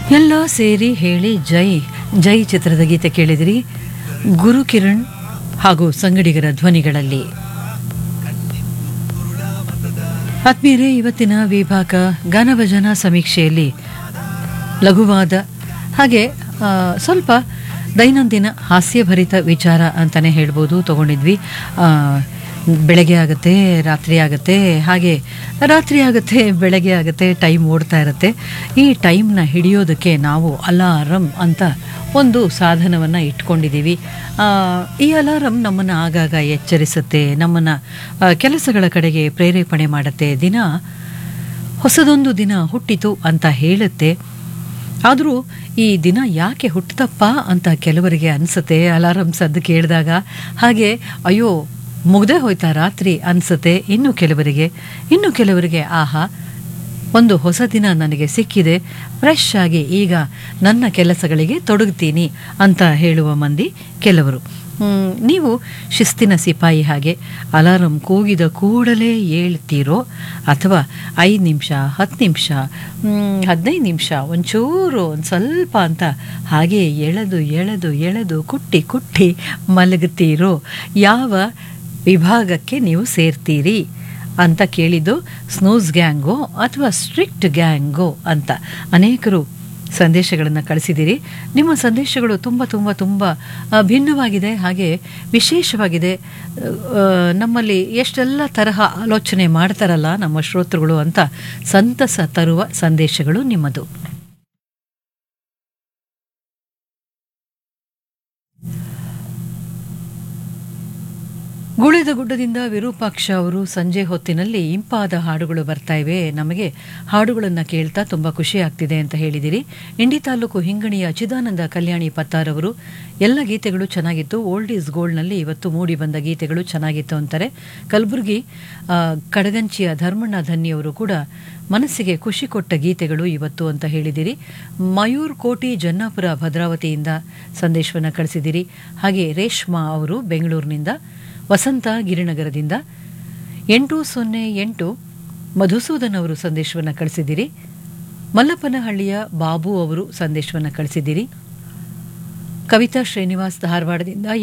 ಎಲ್ಲ ಸೇರಿ ಹೇಳಿ ಜೈ ಜೈ ಚಿತ್ರದ ಗೀತೆ ಕೇಳಿದಿರಿ ಗುರು ಕಿರಣ್ ಹಾಗೂ ಸಂಗಡಿಗರ ಧ್ವನಿಗಳಲ್ಲಿ ಆತ್ಮೀಯರೇ ಇವತ್ತಿನ ವಿಭಾಗ ಗಾನಭಜನ ಸಮೀಕ್ಷೆಯಲ್ಲಿ ಲಘುವಾದ ಹಾಗೆ ಆ, ಸ್ವಲ್ಪ ದೈನಂದಿನ ಹಾಸ್ಯಭರಿತ ವಿಚಾರ ಅಂತಲೇ ಹೇಳ್ಬೋದು ತಗೊಂಡಿದ್ವಿ ಆ, ಬೆಳಗ್ಗೆ ಆಗುತ್ತೆ ರಾತ್ರಿ ಆಗುತ್ತೆ ಹಾಗೆ ರಾತ್ರಿ ಆಗುತ್ತೆ ಬೆಳಗ್ಗೆ ಆಗುತ್ತೆ ಟೈಮ್ ಓಡ್ತಾ ಇರುತ್ತೆ ಈ ಟೈಮ್ನ ಹಿಡಿಯೋದಕ್ಕೆ ನಾವು ಅಲಾರಂ ಅಂತ ಒಂದು ಸಾಧನವನ್ನು ಇಟ್ಕೊಂಡಿದ್ದೀವಿ ಆ, ಈ ಅಲಾರಂ ನಮ್ಮನ್ನು ಆಗಾಗ ಎಚ್ಚರಿಸುತ್ತೆ ನಮ್ಮನ್ನು ಆ, ಕೆಲಸಗಳ ಕಡೆಗೆ ಪ್ರೇರೇಪಣೆ ಮಾಡುತ್ತೆ ದಿನ ಹೊಸದೊಂದು ದಿನ ಹುಟ್ಟಿತು ಅಂತ ಹೇಳುತ್ತೆ ಆದರೂ ಈ ದಿನ ಯಾಕೆ ಹುಟ್ಟತಪ್ಪ ಅಂತ ಕೆಲವರಿಗೆ ಅನಿಸುತ್ತೆ ಅಲಾರಂ ಸದ್ದು ಕೇಳಿದಾಗ ಹಾಗೆ ಅಯ್ಯೋ ಮುಗ್ದೇ ಹೋಯ್ತಾ ರಾತ್ರಿ ಅನಿಸುತ್ತೆ ಇನ್ನು ಕೆಲವರಿಗೆ ಇನ್ನು ಕೆಲವರಿಗೆ ಆಹಾ ಒಂದು ಹೊಸ ದಿನ ನನಗೆ ಸಿಕ್ಕಿದೆ ಫ್ರೆಶ್ ಆಗಿ ಈಗ ನನ್ನ ಕೆಲಸಗಳಿಗೆ ತೊಡಗ್ತೀನಿ ಅಂತ ಹೇಳುವ ಮಂದಿ ಕೆಲವರು ಹ್ಮ್, ನೀವು ಶಿಸ್ತಿನ ಸಿಪಾಯಿ ಹಾಗೆ ಅಲಾರಂ ಕೂಗಿದ ಕೂಡಲೇ ಏಳ್ತೀರೋ ಅಥವಾ ಐದು ನಿಮಿಷ ಹತ್ತು ನಿಮಿಷ ಹದಿನೈದು ನಿಮಿಷ ಒಂಚೂರು ಒಂದು ಸ್ವಲ್ಪ ಅಂತ ಹಾಗೆ ಎಳೆದು ಎಳೆದು ಎಳೆದು ಕುಟ್ಟಿ ಕುಟ್ಟಿ ಮಲಗುತ್ತೀರೋ ಯಾವ ವಿಭಾಗಕ್ಕೆ ನೀವು ಸೇರ್ತೀರಿ ಅಂತ ಕೇಳಿದ್ದು ಸ್ನೂಸ್ ಗ್ಯಾಂಗೋ ಅಥವಾ ಸ್ಟ್ರಿಕ್ಟ್ ಗ್ಯಾಂಗೋ ಅಂತ ಅನೇಕರು ಸಂದೇಶಗಳನ್ನು ಕಳಿಸಿದ್ದೀರಿ ನಿಮ್ಮ ಸಂದೇಶಗಳು ತುಂಬ ತುಂಬ ತುಂಬ ಆ, ಭಿನ್ನವಾಗಿದೆ ಹಾಗೆ ವಿಶೇಷವಾಗಿದೆ ಆ, ನಮ್ಮಲ್ಲಿ ಎಷ್ಟೆಲ್ಲ ತರಹ ಆಲೋಚನೆ ಮಾಡ್ತಾರಲ್ಲ ನಮ್ಮ ಶ್ರೋತೃಗಳು ಅಂತ ಸಂತಸ ತರುವ ಸಂದೇಶಗಳು ನಿಮ್ಮದು ಗುಳಿದ ಗುಡ್ಡದಿಂದ ವಿರೂಪಾಕ್ಷ ಅವರು ಸಂಜೆ ಹೊತ್ತಿನಲ್ಲಿ ಇಂಪಾದ ಹಾಡುಗಳು ಬರ್ತಾ ಇವೆ ನಮಗೆ ಹಾಡುಗಳನ್ನು ಕೇಳ್ತಾ ತುಂಬ ಖುಷಿ ಆಗ್ತಿದೆ ಅಂತ ಹೇಳಿದಿರಿ ಇಂಡಿ ತಾಲೂಕು ಹಿಂಗಣಿಯ ಚಿದಾನಂದ ಕಲ್ಯಾಣಿ ಪತ್ತಾರ್ ಅವರು ಎಲ್ಲ ಗೀತೆಗಳು ಚೆನ್ನಾಗಿತ್ತು ಓಲ್ಡ್ ಈಸ್ ಗೋಲ್ಡ್ನಲ್ಲಿ ಇವತ್ತು ಮೂಡಿ ಬಂದ ಗೀತೆಗಳು ಚೆನ್ನಾಗಿತ್ತು ಅಂತಾರೆ ಕಲಬುರಗಿ ಆ, ಕಡಗಂಚಿಯ ಧರ್ಮಣ್ಣ ಧನ್ಯವರು ಕೂಡ ಮನಸ್ಸಿಗೆ ಖುಷಿ ಕೊಟ್ಟ ಗೀತೆಗಳು ಇವತ್ತು ಅಂತ ಹೇಳಿದಿರಿ ಮಯೂರ್ ಕೋಟಿ ಜನ್ನಾಪುರ ಭದ್ರಾವತಿಯಿಂದ ಸಂದೇಶವನ್ನು ಕಳಿಸಿದಿರಿ ಹಾಗೆ ರೇಷ್ಮಾ ಅವರು ಬೆಂಗಳೂರಿನಿಂದ ವಸಂತ ಗಿರಿನಗರದಿಂದ ಎಂಟು ಸೊನ್ನೆ ಎಂಟು ಮಧುಸೂದನ್ ಅವರು ಸಂದೇಶವನ್ನು ಕಳಿಸಿದ್ದೀರಿ ಮಲ್ಲಪ್ಪನಹಳ್ಳಿಯ ಬಾಬು ಅವರು ಸಂದೇಶವನ್ನು ಕಳಿಸಿದ್ದೀರಿ ಕವಿತಾ ಶ್ರೀನಿವಾಸ್ ಧಾರವಾಡದಿಂದ